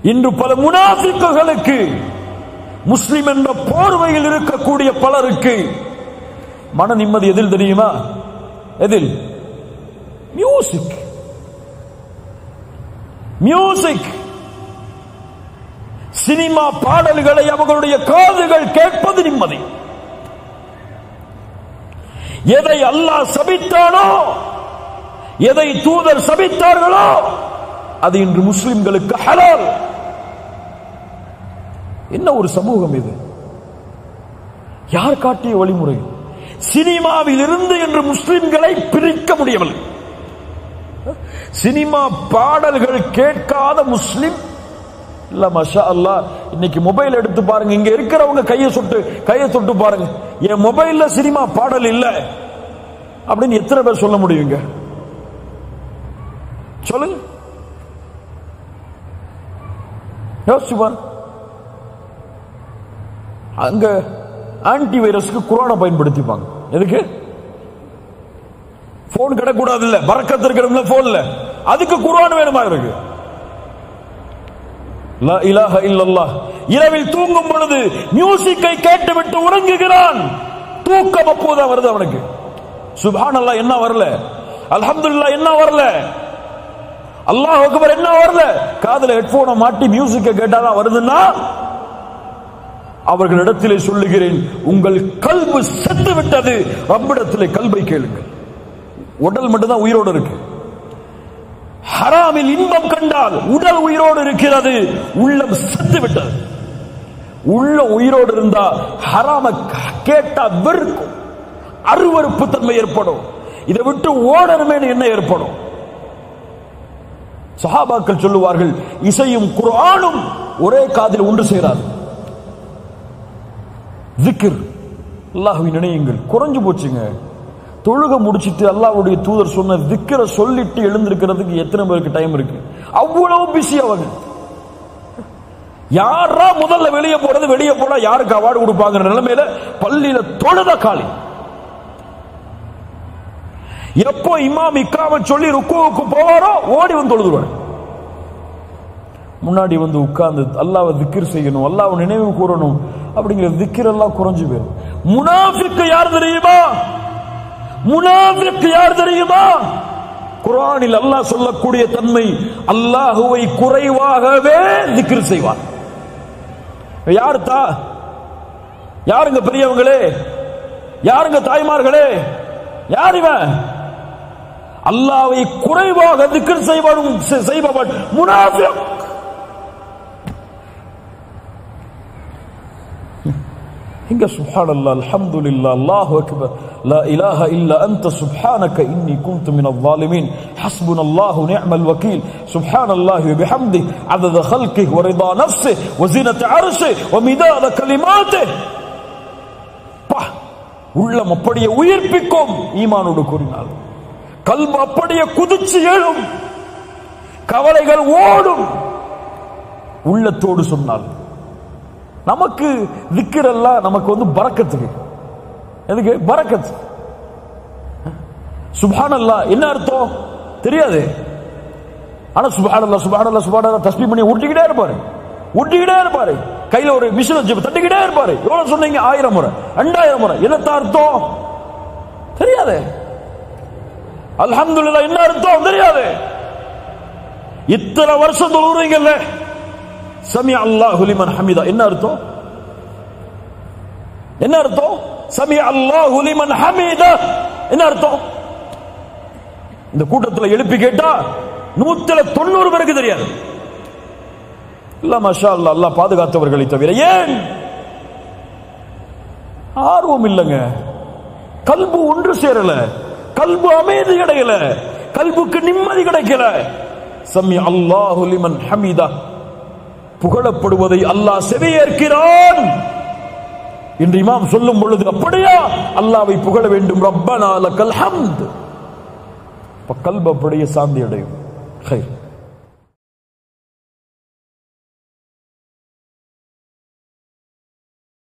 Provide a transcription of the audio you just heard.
இன்று பல முனாஃபிக்குகளுக்கு முஸ்லிம் என்ற போர்வையில் இருக்கக்கூடிய பலருக்கு மன நிம்மதி எதில் தெரியுமா எதில் மியூசிக் மியூசிக் சினிமா பாடல்களை அவர்களுடைய காதுகள் கேட்பது நிம்மதி எதை அல்லாஹ் சபித்தானோ எதை தூதர் சபித்தார்களோ அது இன்று முஸ்லிம்களுக்கு ஹலால் என்ன ஒரு சமூகம் இது யார் காட்டிய வழிமுறை சினிமாவில் இருந்து என்று முஸ்லிம்களை பிரிக்க முடியவில்லை சினிமா பாடல்கள் கேட்காத முஸ்லிம் இல்ல மஷா அல்லா இன்னைக்கு மொபைல் எடுத்து பாருங்க இங்க இருக்கிறவங்க கையை சுட்டு கையை தொட்டு பாருங்க என் மொபைல்ல சினிமா பாடல் இல்ல அப்படின்னு எத்தனை பேர் சொல்ல முடியுங்க சொல்லுங்க யோசிச்சு பாருங்க அங்க ஆன்டி வைரஸ்க்கு குரானை பயன்படுத்திப்பாங்க எதுக்கு போன் கிடக்கூடாது இல்ல பறக்கத்து இருக்கிறவங்கள போன்ல அதுக்கு குரான் வேணுமா இருக்கு லா இலாஹ இல்லல்லாஹ் இரவில் தூங்கும் பொழுது மியூசிக்கை கேட்டுவிட்டு உறங்குகிறான் தூக்கம் அப்போதான் வருது அவனுக்கு சுபான் அல்லாஹ் என்ன வரல அல்ஹம்துலில்லாஹ் என்ன வரல அல்லாஹ் அக்பர் என்ன வரல காதுல ஹெட்போனை மாட்டி மியூசிக்கை கேட்டாதான் வருதுன்னா அவர்களிடத்திலே சொல்லுகிறேன் உங்கள் கல்பு செத்து விட்டது ரப்பிடத்திலே கல்வை கேளுங்கள் உடல் மட்டும்தான் உயிரோடு இருக்கு ஹராமில் இன்பம் கண்டால் உடல் உயிரோடு இருக்கிறது உள்ளம் செத்து விட்டது உள்ள உயிரோடு இருந்தா ஹராம கேட்டா வெறுக்கும் அருவருப்பு தன்மை ஏற்படும் இதை விட்டு ஓடணுமே என்ன ஏற்படும் சஹாபாக்கள் சொல்லுவார்கள் இசையும் குர்ஆனும் ஒரே காதில் ஒன்று சேராது திக்ர் அல்லாஹ்வை நினையுங்கள் குறைஞ்சு போச்சுங்க தொழுக முடிச்சிட்டு அல்லாஹ்வுடைய தூதர் சொன்ன திக்கரை சொல்லிட்டு எழுந்திருக்கிறதுக்கு எத்தனை பேருக்கு டைம் இருக்கு அவ்வளவு பிஸி அவங்க யாரா முதல்ல வெளியே போறது வெளியே போனா யாருக்கு அவார்டு கொடுப்பாங்கிற நிலைமையில பள்ளியில தொழுத காலி எப்போ இமாம் இக்காம சொல்லி ருக்குவுக்கு போவாரோ ஓடி வந்து தொழுதுவார் முன்னாடி வந்து உட்கார்ந்து அல்லாவை திக்கிர் செய்யணும் அல்லாவை நினைவு கூறணும் அப்படிங்கிற திக்கிர் எல்லாம் குறைஞ்சு போயிடும் முனாஃபிக்கு யார் தெரியுமா முனாஃபிக்கு யார் தெரியுமா குர்ஆனில் அல்லாஹ் சொல்லக்கூடிய தன்மை அல்லாஹுவை குறைவாகவே திக்ர் செய்வார் யார் தா யாருங்க பெரியவங்களே யாருங்க தாய்மார்களே யார் இவன் அல்லாவை குறைவாக திக்ர் செய்வனும் செய்பவன் முனாஃபிக் இங்க சுப்ஹான் அல்லா அல்ஹம்துலில்லா அல்லாஹு அக்பர் லா இலாஹ இல்லா அன்த சுப்ஹானக இன்னி குன்து மினல் ظالمين حسبنا الله ونعم الوكيل سبحان الله وبحمده عدد خلقه ورضا نفسه وزينة عرشه ومداد كلماته பா உள்ளம் அப்படியே உயிர்ப்பிக்கும் ஈமானோடு கூறினார் கல்வ அப்படியே குதிச்சு எழும் கவலைகள் ஓடும் உள்ளத்தோடு சொன்னால் நமக்கு திக்கிறெல்லாம் நமக்கு வந்து பறக்கத்துக்கு எதுக்கு பறக்கத்து சுபானல்லா என்ன அர்த்தம் தெரியாது ஆனா சுபானல்லா சுபானல்லா சுபானல்லா தஸ்மி பண்ணி உருட்டிக்கிட்டே இருப்பாரு உருட்டிக்கிட்டே இருப்பாரு கையில ஒரு மிஷின் வச்சு தட்டிக்கிட்டே இருப்பாரு எவ்வளவு சொன்னீங்க ஆயிரம் முறை ரெண்டாயிரம் முறை என்னத்த அர்த்தம் தெரியாது அல்ஹம்துலில்லாஹ் என்ன அர்த்தம் தெரியாது இத்தனை வருஷம் தொழுறீங்கல்ல சமி அல்லாஹு லிமன் ஹமிதா என்ன அர்த்தம் என்ன அர்த்தம் சமி அல்லாஹு லிமன் ஹமிதா என்ன அர்த்தம் இந்த கூட்டத்தில் எழுப்பி கேட்டா நூத்துல தொண்ணூறு பேருக்கு தெரியாது இல்ல மஷா அல்லா அல்லாஹ் பாதுகாத்தவர்களை தவிர ஏன் ஆர்வம் இல்லைங்க கல்பு ஒன்று சேரல கல்பு அமைதி கிடைக்கல கல்புக்கு நிம்மதி கிடைக்கல சமி அல்லாஹு லிமன் ஹமிதா புகழப்படுவதை அல்லாஹ் செவியேற்கிறான் என்று இமாம் சொல்லும் பொழுது அப்படியா அல்லாவை புகழ வேண்டும் ரப்பனா லக்கல் ஹம்த் கல்ப அப்படியே சாந்தி அடையும் ஹைர்